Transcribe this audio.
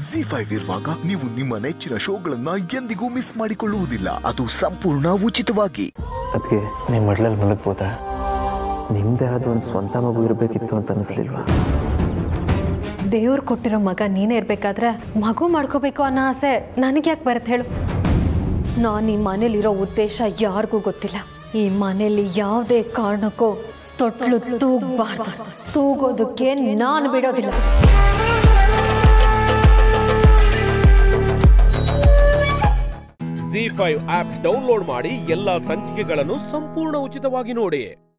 G five ಇರುವಾಗ ನೀವು ನಿಮ್ಮ ನೆಚ್ಚಿನ ಶೋಗಳನ್ನ ಎಂದಿಗೂ ಮಿಸ್ ಮಾಡಿಕೊಳ್ಳುವುದಿಲ್ಲ ಅದು ಸಂಪೂರ್ಣ ಉಚಿತವಾಗಿ ಅದಕ್ಕೆ ನಿಮ್ಮ ಮಡ್ಲಲ್ಲಿ ಮಲಗ್ಬೋದಾ ನಿಮ್ದೇ ಆದ ಒಂದು ಸ್ವಂತ ಮಗು ಇರಬೇಕಿತ್ತು ಅಂತ ಅನಿಸ್ಲಿಲ್ವಾ ದೇವ್ರು ಕೊಟ್ಟಿರೋ ಮಗ ನೀನೇ ಇರ್ಬೇಕಾದ್ರೆ ಮಗು ಮಾಡ್ಕೋಬೇಕು ಅನ್ನೋ ಆಸೆ ನನಗೆ ಯಾಕೆ ಬರುತ್ತೆ ಹೇಳು ನಾನು ಈ ಮನೇಲಿರೋ ಉದ್ದೇಶ ಯಾರಿಗೂ ಗೊತ್ತಿಲ್ಲ ಈ ಮನೇಲಿ ಯಾವುದೇ ಕಾರಣಕ್ಕೂ ತೊಟ್ಲು ತೂಗಬಾರ್ದು ತೂಗೋದಕ್ಕೆ ನಾನು ಬಿಡೋದಿಲ್ಲ ಜಿ ಫೈವ್ ಆಪ್ ಡೌನ್ಲೋಡ್ ಮಾಡಿ ಎಲ್ಲಾ ಸಂಚಿಕೆಗಳನ್ನು ಸಂಪೂರ್ಣ ಉಚಿತವಾಗಿ ನೋಡಿ